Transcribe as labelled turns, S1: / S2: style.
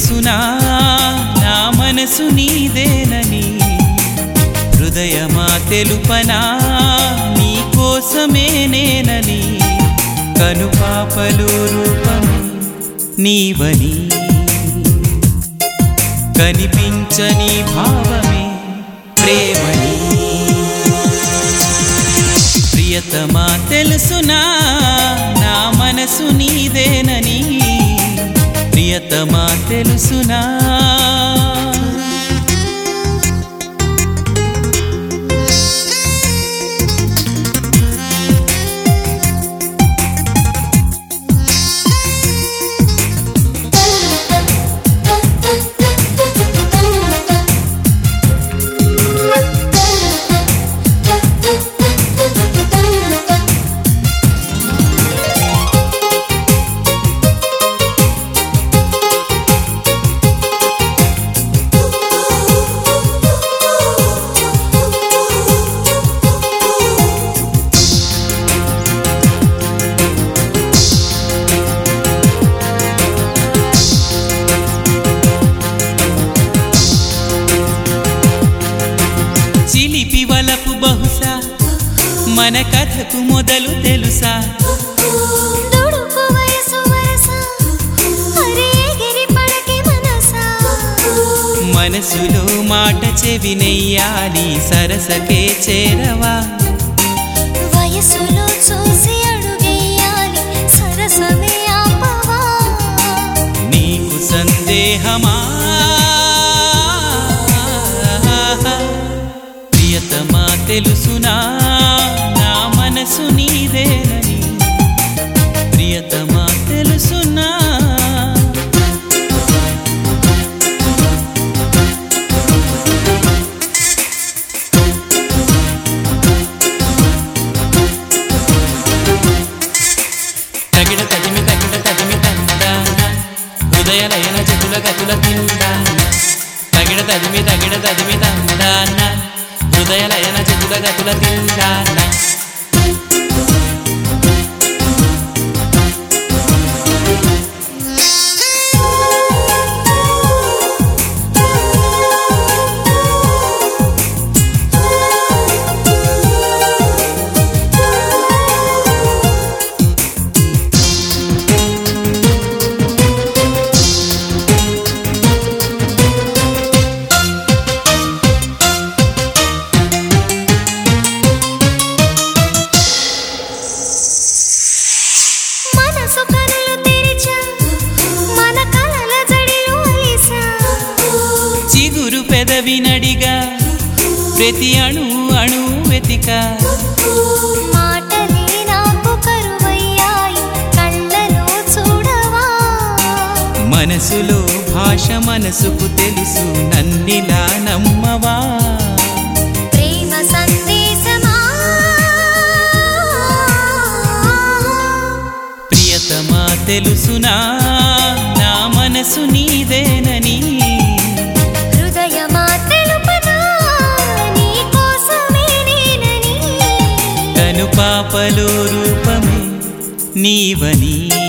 S1: తెలుసునా నా మనసు నీదేనని హృదయమా తెలుపనా నీ కోసమే నేనని కనుపాపలు రూపమే నీవని కనిపించని భావమే ప్రేమని ప్రియతమా తెలుసునా నా మనసు నీదేనని ప్రియతమా తెలుసునా చిలిపి వలపు బహుశా మన కథకు మొదలు తెలుసా
S2: దుడుకు వయసు వరస అరే ఎగిరి పడకే మనసా
S1: మనసులో మాట చెవినెయ్యాలి సరసకే చేరవా
S2: వయసులో చూసి అడుగేయాలి సరసమే ఆపవా
S1: నీకు సందేహమా ప్రియతమా తెలుసునా నా మనసు నీదేనని ప్రియతమా తెలుసునా తగిడ తదిమి తగిడ తదిమి తందాన హృదయ లయన చతుల గతుల తిందాన తగిడ తదిమి తగిడ తదిమి తందాన హృదయ లయన చతుల గతుల తిందాన
S2: మనసు కనులు తెరిచా మన కలల జడిలో అలిసా
S1: చిగురు పెదవి నడిగా ప్రతి అణు అణు వెతిక
S2: మాటలే నాకు కరువయ్యాయి కళ్ళలో చూడవా
S1: మనసులో భాష మనసుకు తెలుసు నన్నిలా నమ్మవా
S2: ప్రేమ సందేశమా
S1: ప్రియతమా తెలుసునా నా మనసు నీదేనని
S2: హృదయమా తెలుపనా నీ కోసమే నేనని
S1: కను పాపలో రూపమే నీవని